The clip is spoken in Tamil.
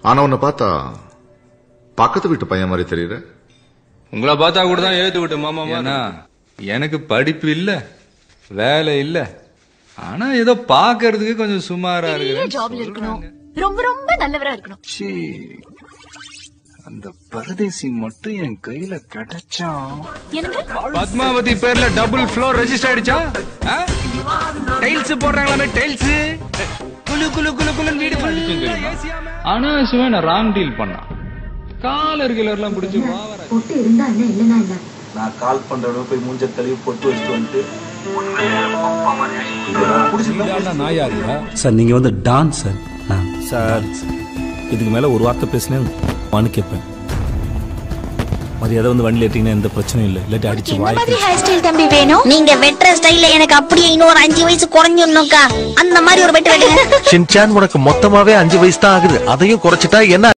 ஆனா உன்னை பார்த்தா பக்கத்து வீட்டு பையன் மாதிரி தெரியற உங்களை பார்த்தா கூட தான் எழுத்து விட்டு மாமா ஏன்னா எனக்கு படிப்பு இல்ல வேலை இல்ல ஆனா ஏதோ பாக்குறதுக்கு கொஞ்சம் சுமாரா பெரிய இருக்கு ஜாப்ல இருக்கணும் ரொம்ப ரொம்ப நல்லவரா இருக்கணும் ச்சீ, அந்த பரதேசி மட்டும் என் கையில கிடைச்சா எனக்கு பத்மாவதி பேர்ல டபுள் ஃப்ளோர் ரெஜிஸ்டர் ஆயிடுச்சா டைல்ஸ் போடுறாங்களாமே டைல்ஸ் குலு குலு குலு குலுன்னு வீடு full ஆ ஆனா சிவன் ராங் டீல் பண்ணான் காலர் கிளர்லாம் பிடிச்சி பொட்டு இருந்தா என்ன இல்லைன்னா என்ன நான் கால் பண்றவங்க போய் மூஞ்ச கழுவி பொட்டு வச்சுட்டு வந்துட்டு இதெல்லாம் பிடிச்சிருந்தா சார் நீங்க வந்து டான்ஸ் சார் சார் இதுக்கு மேல ஒரு வார்த்தை பேசினேன் மனு கேட்பேன் மரியாதை வந்து வண்டியில் ஏற்றிங்கன்னா எந்த பிரச்சனையும் இல்லை இல்லாட்டி அடிச்சு என்ன வாய் மாதிரி ஹேர் ஸ்டைல் தம்பி வேணும் நீங்க வெட்டுற ஸ்டைல்ல எனக்கு அப்படியே இன்னொரு அஞ்சு வயசு குறைஞ்சிடணும்க்கா அந்த மாதிரி ஒரு வெட்டு வெட்டுங்க ஷின்சான் உனக்கு மொத்தமாவே அஞ்சு வயசு தான் ஆகுது அதையும் குறைச்சிட்டா என்ன